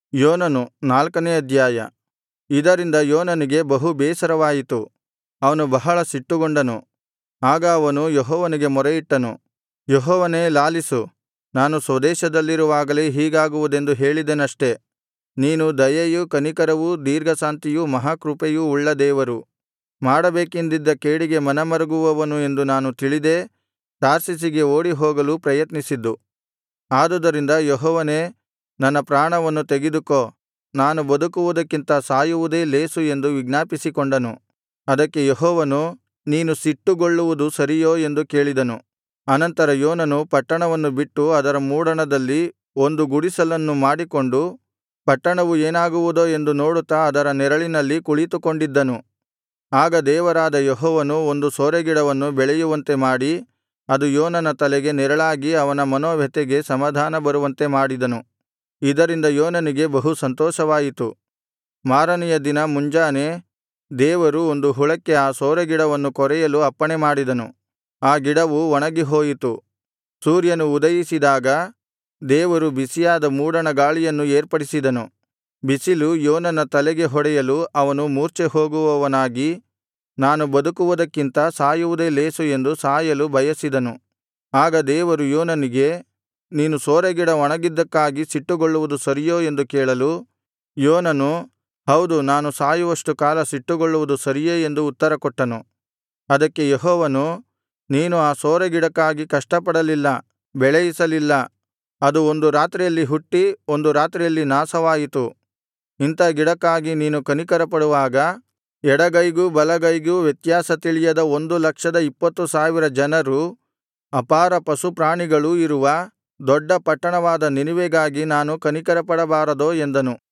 ಯೋನನು ನಾಲ್ಕನೇ ಅಧ್ಯಾಯ ಇದರಿಂದ ಯೋನನಿಗೆ ಬಹು ಬೇಸರವಾಯಿತು ಅವನು ಬಹಳ ಸಿಟ್ಟುಗೊಂಡನು ಆಗ ಅವನು ಯೆಹೋವನಿಗೆ ಮೊರೆಯಿಟ್ಟನು ಯೆಹೋವನೇ ಲಾಲಿಸು ನಾನು ಸ್ವದೇಶದಲ್ಲಿರುವಾಗಲೇ ಹೀಗಾಗುವುದೆಂದು ಹೇಳಿದೆನಷ್ಟೆ ನೀನು ದಯೆಯೂ ಕನಿಕರವೂ ದೀರ್ಘಶಾಂತಿಯೂ ಮಹಾಕೃಪೆಯೂ ಉಳ್ಳ ದೇವರು ಮಾಡಬೇಕೆಂದಿದ್ದ ಕೇಡಿಗೆ ಮನಮರುಗುವವನು ಎಂದು ನಾನು ತಿಳಿದೇ ತಾರ್ಷೀಷಿಗೆ ಓಡಿಹೋಗಲು ಪ್ರಯತ್ನಿಸಿದ್ದು ಆದುದರಿಂದ ಯೆಹೋವನೇ ನನ್ನ ಪ್ರಾಣವನ್ನು ತೆಗೆದುಕೋ ನಾನು ಬದುಕುವುದಕ್ಕಿಂತ ಸಾಯುವುದೇ ಲೇಸು ಎಂದು ವಿಜ್ಞಾಪಿಸಿಕೊಂಡನು ಅದಕ್ಕೆ ಯೆಹೋವನು ನೀನು ಸಿಟ್ಟುಗೊಳ್ಳುವುದು ಸರಿಯೋ ಎಂದು ಕೇಳಿದನು ಅನಂತರ ಯೋನನು ಪಟ್ಟಣವನ್ನು ಬಿಟ್ಟು ಅದರ ಮೂಡಣದಲ್ಲಿ ಒಂದು ಗುಡಿಸಲನ್ನು ಮಾಡಿಕೊಂಡು ಪಟ್ಟಣವು ಏನಾಗುವುದೋ ಎಂದು ನೋಡುತ್ತಾ ಅದರ ನೆರಳಿನಲ್ಲಿ ಕುಳಿತುಕೊಂಡಿದ್ದನು ಆಗ ದೇವರಾದ ಯೆಹೋವನು ಒಂದು ಸೋರೆಗಿಡವನ್ನು ಬೆಳೆಯುವಂತೆ ಮಾಡಿ ಅದು ಯೋನನ ತಲೆಗೆ ನೆರಳಾಗಿ ಅವನ ಮನೋವ್ಯಥೆಗೆ ಸಮಾಧಾನ ಬರುವಂತೆ ಮಾಡಿದನು ಇದರಿಂದ ಯೋನನಿಗೆ ಬಹು ಸಂತೋಷವಾಯಿತು ಮಾರನೆಯ ದಿನ ಮುಂಜಾನೆ ದೇವರು ಒಂದು ಹುಳಕ್ಕೆ ಆ ಸೋರೆಗಿಡವನ್ನು ಕೊರೆಯಲು ಅಪ್ಪಣೆಮಾಡಿದನು ಆ ಗಿಡವು ಒಣಗಿಹೋಯಿತು ಸೂರ್ಯನು ಉದಯಿಸಿದಾಗ ದೇವರು ಬಿಸಿಯಾದ ಮೂಡಣ ಗಾಳಿಯನ್ನು ಏರ್ಪಡಿಸಿದನು ಬಿಸಿಲು ಯೋನನ ತಲೆಗೆ ಹೊಡೆಯಲು ಅವನು ಮೂರ್ಛೆಹೋಗುವವನಾಗಿ ನಾನು ಬದುಕುವುದಕ್ಕಿಂತ ಸಾಯುವುದೇ ಲೇಸು ಎಂದು ಸಾಯಲು ಬಯಸಿದನು ಆಗ ದೇವರು ಯೋನನಿಗೆ ನೀನು ಸೋರೆಗಿಡ ಒಣಗಿದ್ದಕ್ಕಾಗಿ ಸಿಟ್ಟುಗೊಳ್ಳುವುದು ಸರಿಯೋ ಎಂದು ಕೇಳಲು ಯೋನನು ಹೌದು ನಾನು ಸಾಯುವಷ್ಟು ಕಾಲ ಸಿಟ್ಟುಗೊಳ್ಳುವುದು ಸರಿಯೇ ಎಂದು ಉತ್ತರಕೊಟ್ಟನು ಅದಕ್ಕೆ ಯೆಹೋವನು ನೀನು ಆ ಸೋರೆಗಿಡಕ್ಕಾಗಿ ಕಷ್ಟಪಡಲಿಲ್ಲ ಬೆಳೆಯಿಸಲಿಲ್ಲ ಅದು ಒಂದು ರಾತ್ರಿಯಲ್ಲಿ ಹುಟ್ಟಿ ಒಂದು ರಾತ್ರಿಯಲ್ಲಿ ನಾಶವಾಯಿತು ಇಂಥ ಗಿಡಕ್ಕಾಗಿ ನೀನು ಕನಿಕರಪಡುವಾಗ ಎಡಗೈಗೂ ಬಲಗೈಗೂ ವ್ಯತ್ಯಾಸ ತಿಳಿಯದ ಒಂದು ಲಕ್ಷದ ಇಪ್ಪತ್ತು ಸಾವಿರ ಜನರೂ ಅಪಾರ ಪಶುಪ್ರಾಣಿಗಳೂ ಇರುವ ದೊಡ್ಡ ಪಟ್ಟಣವಾದ ನಿನೆವೆಗಾಗಿ ನಾನು ಕನಿಕರಪಡಬಾರದೋ ಎಂದನು